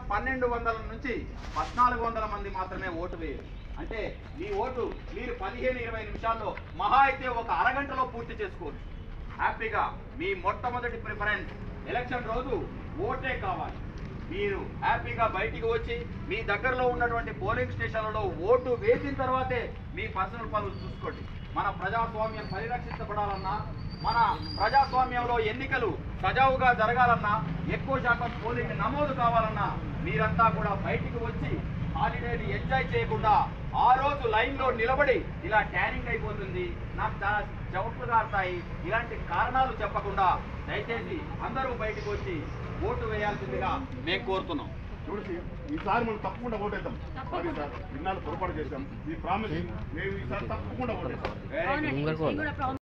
పన్నెండు వందల నుంచి పద్నాలుగు వందల మంది మాత్రమే ఓటు వేయరు అంటే మీ ఓటు మీరు పదిహేను ఇరవై నిమిషాల్లో మహా అయితే ఒక అరగంటలో పూర్తి చేసుకోవచ్చు హ్యాపీగా మీ మొట్టమొదటి ప్రిఫరెన్స్ ఎలక్షన్ రోజు ఓటే కావాలి మీరు హ్యాపీగా బయటికి వచ్చి మీ దగ్గరలో ఉన్నటువంటి పోలింగ్ స్టేషన్లలో ఓటు వేసిన తర్వాతే మీ పర్సనల్ పనులు చూసుకోండి మన ప్రజాస్వామ్యం పరిరక్షించబడాలన్నా మన ప్రజాస్వామ్యంలో ఎన్నికలు సజావుగా జరగాలన్నా ఎక్కువ శాతం పోలింగ్ నమోదు కావాలన్నా మీరంతా కూడా బయటికి వచ్చి హాలిడేని ఎంజాయ్ చేయకుండా ఆ రోజు లైన్లో నిలబడి ఇలా ట్యానింగ్ అయిపోతుంది నాకు చాలా చెవట్లు కారుతాయి ఇలాంటి కారణాలు చెప్పకుండా దయచేసి అందరూ బయటికి వచ్చి ఓటు వేయాల్సిందిగా మేము కోరుతున్నాం చూడండి ఈసారి మనం తప్పకుండా ఓటేద్దాం సారీ సార్ ఇన్నాళ్ళు పొరపాటు చేశాం ఈ ప్రామిస్ మేము ఈసారి తప్పకుండా ఓటేద్దాం Very good. అవునండి నేను కూడా